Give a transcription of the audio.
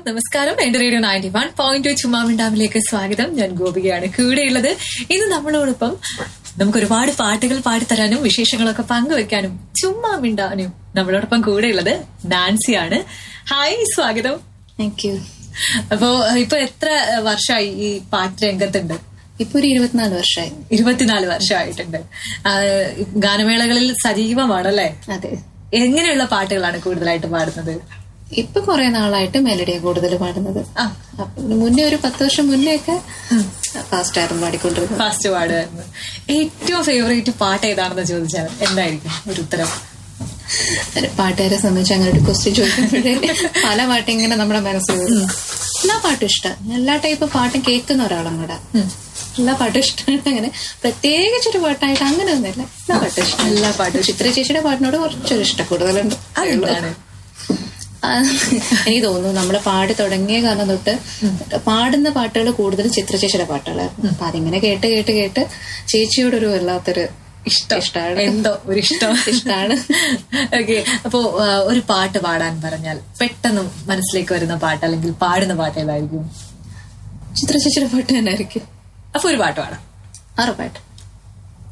നമസ്കാരം എന്റെ radio ninety one point ചുമ്മാമിണ്ടാമിലേക്ക് സ്വാഗതം ഞാൻ ഗോപികയാണ് കൂടെയുള്ളത് ഇന്ന് നമ്മളോടൊപ്പം നമുക്ക് ഒരുപാട് പാട്ടുകൾ പാടിത്തരാനും വിശേഷങ്ങളൊക്കെ പങ്കുവെക്കാനും ചുമ്മാ മിണ്ടാനും നമ്മളോടൊപ്പം കൂടെയുള്ളത് നാൻസിയാണ് ഹായ് സ്വാഗതം താങ്ക് യു അപ്പോ ഇപ്പൊ എത്ര വർഷമായി ഈ പാട്ട് രംഗത്തുണ്ട് ഇപ്പൊ ഒരു ഇരുപത്തിനാല് വർഷമായി ഇരുപത്തിനാല് വർഷമായിട്ടുണ്ട് ആ, ഗാനമേളകളിൽ സജീവമാണല്ലേ അതെ എങ്ങനെയുള്ള പാട്ടുകളാണ് കൂടുതലായിട്ട് പാടുന്നത് ഇപ്പൊ കുറെ നാളായിട്ട് മെലഡിയാ കൂടുതൽ പാടുന്നത് ആ അപ്പൊ ഇതിന് മുന്നേ ഒരു പത്ത് വർഷം മുന്നേ ഒക്കെ ഫാസ്റ്റ് ആയിരുന്നു പാടിക്കൊണ്ടിരുന്നത് ഫാസ്റ്റ് പാടുമായിരുന്നു ഏറ്റവും ഫേവറേറ്റ് പാട്ട് ഏതാണെന്ന് ചോദിച്ചാൽ എന്തായിരിക്കും ഒരു ഉത്തരം ഒരു പാട്ടുകാരെ സംബന്ധിച്ച് അങ്ങനെ ഒരു ക്വസ്റ്റ്യൻ ചോദിക്കുമ്പോഴേ പല പാട്ടും ഇങ്ങനെ നമ്മുടെ മനസ്സിൽ വരും എല്ലാ പാട്ടും ഇഷ്ടം എല്ലാ ടൈപ്പ് പാട്ടും കേൾക്കുന്ന ഒരാളും കൂടെ എല്ലാ പാട്ടും ഇഷ്ടമാണ് അങ്ങനെ പ്രത്യേകിച്ചൊരു പാട്ടായിട്ട് അങ്ങനെ ഒന്നുമില്ല എല്ലാ പാട്ടും ഇഷ്ടം എല്ലാ പാട്ടും ചിത്ര ചേച്ചിയുടെ പാട്ടിനോട് കുറച്ചൊരു ഇഷ്ടം കൂടുതലുണ്ട് അതെന്താണ് ആ, എനിക്ക് തോന്നുന്നു നമ്മള് പാടി തുടങ്ങിയ കാലം തൊട്ട് പാടുന്ന പാട്ടുകൾ കൂടുതൽ ചിത്രചേച്ചിയുടെ പാട്ടുകളായിരുന്നു അപ്പൊ അതിങ്ങനെ കേട്ട് കേട്ട് കേട്ട് ചേച്ചിയോടൊരു വല്ലാത്തൊരു ഇഷ്ടം ഇഷ്ടമാണ് എന്തോ ഒരു ഇഷ്ടം ഇഷ്ടമാണ് ഓക്കെ അപ്പോ ആ, ഒരു പാട്ട് പാടാൻ പറഞ്ഞാൽ പെട്ടെന്ന് മനസ്സിലേക്ക് വരുന്ന പാട്ട് അല്ലെങ്കിൽ പാടുന്ന പാട്ട് ഏതായിരിക്കും ചിത്രചേച്ചിയുടെ പാട്ട് തന്നെ ആയിരിക്കും അപ്പൊ ഒരു പാട്ട് പാടാം ആറ് പാട്ട്